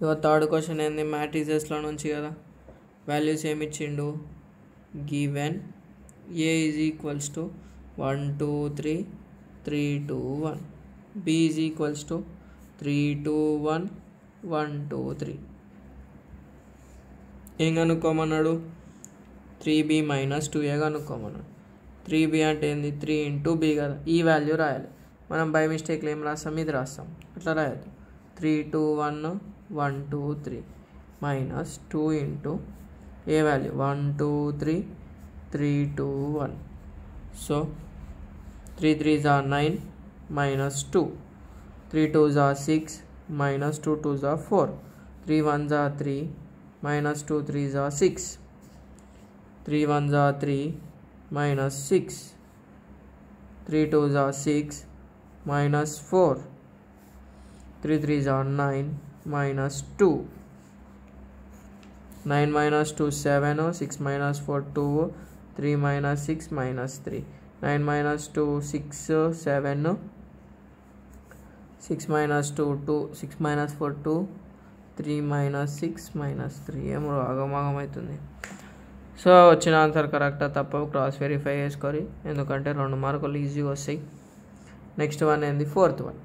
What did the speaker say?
ఇక third question ఏంది మ్యాట్రిసెస్లో నుంచి కదా వాల్యూస్ ఏమి ఇచ్చిండు given A is equals to one two three three two one B is equals to three two one one two three ఏం కనుక్కోమన్నాడు three B minus two A కనుక్కోమన్నాడు three B అంటే ఏంది త్రీ ఇంటూ బి కదా ఈ value రాయాలి మనం by మిస్టేక్లో ఏం రాస్తాం ఇది రాస్తాం అట్లా రాయద్దు three two one one two three minus two into A value one two three three two one so three three జా nine minus two three two జా సిక్స్ మైనస్ టూ టూ జా ఫోర్ త్రీ వన్ జా three minus two three జా six three one జా three minus six three two జా six minus four three three జా nine minus two nine minus two seven six minus four two three minus six minus three nine minus two six seven six minus two two six minus four two three minus six minus three ఏమో ఆగమాగం అవుతుంది so వచ్చిన answer కరెక్టా తప్ప cross verify చేసుకోరి ఎందుకంటే రెండు మార్కులు ఈజీగా వస్తాయి నెక్స్ట్ వన్ ఏంది ఫోర్త్ వన్